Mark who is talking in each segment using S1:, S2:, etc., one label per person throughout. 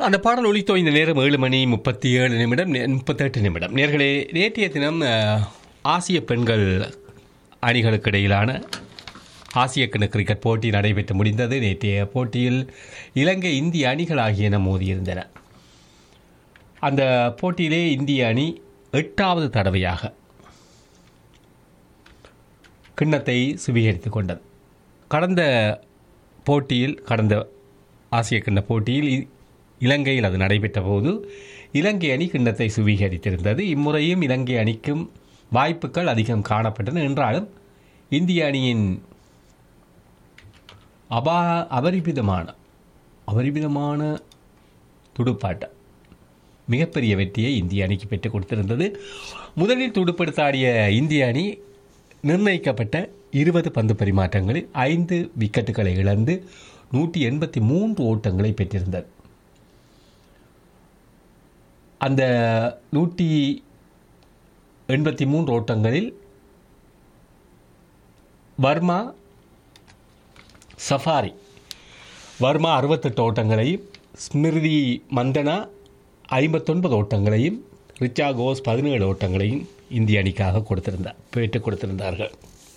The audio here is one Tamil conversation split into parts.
S1: அந்த பாடல் ஒலித்தோ இந்த நேரம் ஏழு மணி முப்பத்தி ஏழு நிமிடம் நே- முப்பத்தெட்டு நிமிடம் நேர்களே நேற்றைய தினம் அஹ், ஆசிய பெண்கள் அணிகளுக்கு இடையிலான ஆசிய கிண கிரிக்கெட் போட்டி நடைபெற்று முடிந்தது நேற்றைய போட்டியில் இலங்கை இந்திய அணிகள் ஆகியன மோதியிருந்தன அந்த போட்டியிலே இந்திய அணி எட்டாவது தடவையாக கிண்ணத்தை சுவீகரித்துக் கொண்டது கடந்த போட்டியில் கடந்த ஆசிய கிண்ண போட்டியில் இ- இலங்கையில் அது நடைபெற்ற போது இலங்கை அணி கிண்ணத்தை சுவீகரித்திருந்தது இம்முறையும் இலங்கை அணிக்கும் வாய்ப்புகள் அதிகம் காணப்பட்டன என்றாலும் இந்திய அணியின் அபா அபரிமிதமான அபரிமிதமான துடுப்பாட்டம் மிகப்பெரிய வெற்றியை இந்திய அணிக்கு பெற்றுக் கொடுத்திருந்தது முதலில் துடுப்படுத்தாடிய இந்திய அணி நிர்ணயிக்கப்பட்ட இருபது பந்து பரிமாற்றங்களில் ஐந்து விக்கெட்டுகளை இழந்து நூற்றி எண்பத்தி மூன்று ஓட்டங்களை பெற்றிருந்தது அந்த நூற்றி எண்பத்தி மூன்று ஓட்டங்களில் வர்மா சஃபாரி வர்மா அறுபத்தெட்டு ஓட்டங்களையும் ஸ்மிருதி மந்தனா ஐம்பத்தொன்பது ஓட்டங்களையும் ரிச்சா கோஸ் பதினேழு ஓட்டங்களையும் இந்திய அணிக்காக கொடுத்திருந்தார் பெற்றுக் கொடுத்திருந்தார்கள்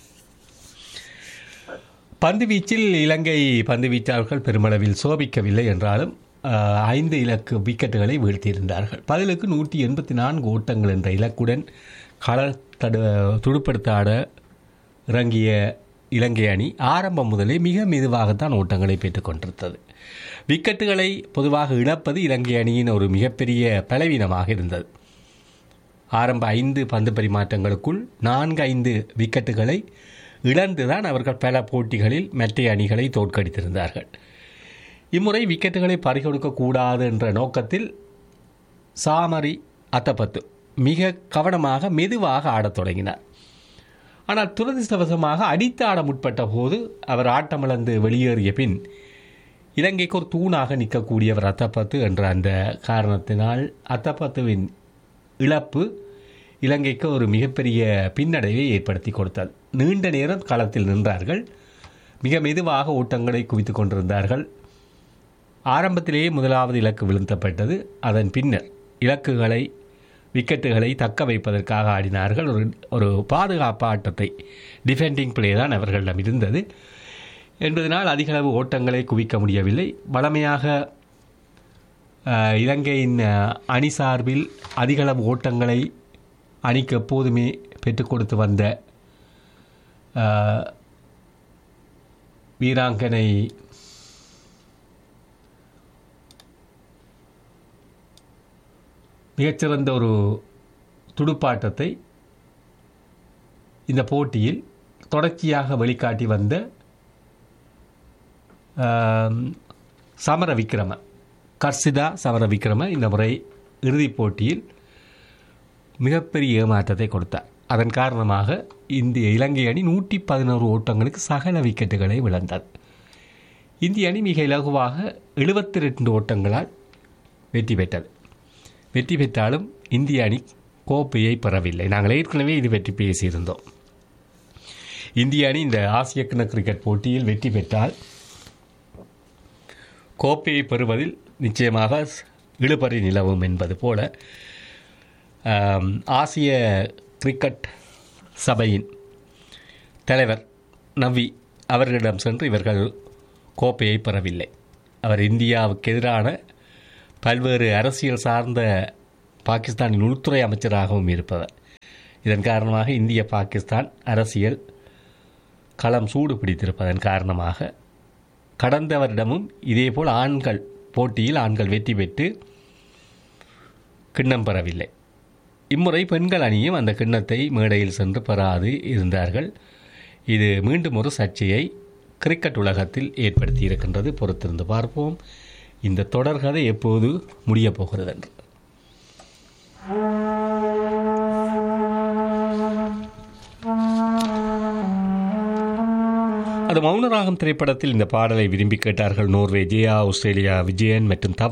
S1: பந்து வீச்சில் இலங்கை பந்து வீச்சாளர்கள் பெருமளவில் சோபிக்கவில்லை என்றாலும் ஆஹ், ஐந்து இலக்கு விக்கெட்டுகளை வீழ்த்தியிருந்தார்கள் பதிலுக்கு நூற்றி எண்பத்தி நான்கு ஓட்டங்கள் என்ற இலக்குடன் கள தடு துடுப்படுத்த ஆட இறங்கிய இலங்கை அணி ஆரம்பம் முதலே மிக மெதுவாகத்தான் ஓட்டங்களை பெற்றுக் கொண்டிருந்தது விக்கெட்டுகளை பொதுவாக இழப்பது இலங்கை அணியின் ஒரு மிகப்பெரிய பலவீனமாக இருந்தது ஆரம்ப ஐந்து பந்து பரிமாற்றங்களுக்குள் நான்கு ஐந்து விக்கெட்டுகளை இழந்துதான் அவர்கள் பல போட்டிகளில் மற்ற அணிகளை தோற்கடித்திருந்தார்கள் இம்முறை விக்கெட்டுகளை பறிகொடுக்கக்கூடாது என்ற நோக்கத்தில் சாமரி அத்தப்பத்து மிக கவனமாக மெதுவாக ஆடத் தொடங்கினார் ஆனால் துரதிர்ஷ்டவசமாக அடித்து ஆட முற்பட்ட போது அவர் ஆட்டமிழந்து வெளியேறிய பின் இலங்கைக்கு ஒரு தூணாக நிற்கக்கூடியவர் அத்தப்பத்து என்ற அந்த காரணத்தினால் அத்தப்பத்துவின் இழப்பு இலங்கைக்கு ஒரு மிகப்பெரிய பின்னடைவை ஏற்படுத்தி கொடுத்தது நீண்ட நேரம் களத்தில் நின்றார்கள் மிக மெதுவாக ஓட்டங்களை குவித்துக் கொண்டிருந்தார்கள் ஆரம்பத்திலேயே முதலாவது இலக்கு விழுத்தப்பட்டது அதன் பின்னர் இலக்குகளை விக்கெட்டுகளை தக்க வைப்பதற்காக ஆடினார்கள் ஒரு ஒரு பாதுகாப்பு ஆட்டத்தை டிஃபெண்டிங் பிளே தான் அவர்களிடம் இருந்தது என்பதனால் அதிகளவு ஓட்டங்களை குவிக்க முடியவில்லை வளமையாக அஹ், இலங்கையின் அஹ், அணி சார்பில் அதிகளவு ஓட்டங்களை அணிக்கு எப்போதுமே பெற்றுக் கொடுத்து வந்த அஹ், வீராங்கனை மிகச்சிறந்த ஒரு துடுப்பாட்டத்தை இந்த போட்டியில் தொடர்ச்சியாக வெளிக்காட்டி வந்த ஆம், சமர விக்ரம கர்சிதா சமர விக்ரம இந்த முறை இறுதிப் போட்டியில் மிகப்பெரிய ஏமாற்றத்தை கொடுத்தார் அதன் காரணமாக இந்திய இலங்கை அணி நூற்றி பதினோரு ஓட்டங்களுக்கு சகல விக்கெட்டுகளை இழந்தது இந்திய அணி மிக இலகுவாக எழுபத்தி ரெண்டு ஓட்டங்களால் வெற்றி பெற்றது வெற்றி பெற்றாலும் இந்திய அணி கோப்பையை பெறவில்லை நாங்கள் ஏற்கனவே இது பற்றி பேசியிருந்தோம் இந்திய அணி இந்த ஆசிய கிண கிரிக்கெட் போட்டியில் வெற்றி பெற்றால் கோப்பையை பெறுவதில் நிச்சயமாக இழுபறி நிலவும் என்பது போல ஆம், ஆசிய கிரிக்கெட் சபையின் தலைவர் நவி அவர்களிடம் சென்று இவர்கள் கோப்பையை பெறவில்லை அவர் இந்தியாவுக்கு எதிரான பல்வேறு அரசியல் சார்ந்த பாகிஸ்தானின் உள்துறை அமைச்சராகவும் இருப்பவர் இதன் காரணமாக இந்திய பாகிஸ்தான் அரசியல் களம் சூடு பிடித்திருப்பதன் காரணமாக கடந்த வருடமும் இதேபோல் ஆண்கள் போட்டியில் ஆண்கள் வெற்றி பெற்று கிண்ணம் பெறவில்லை இம்முறை பெண்கள் அணியும் அந்த கிண்ணத்தை மேடையில் சென்று பெறாது இருந்தார்கள் இது மீண்டும் ஒரு சர்ச்சையை கிரிக்கெட் உலகத்தில் ஏற்படுத்தி இருக்கின்றது பொறுத்திருந்து பார்ப்போம் இந்த தொடர்கதை எப்போது முடியப் போகிறது என்று அது மௌனராகம் திரைப்படத்தில் இந்த பாடலை விரும்பி கேட்டார்கள் நோர்வே ஜெயா ஆஸ்திரேலியா விஜயன் மற்றும் தவ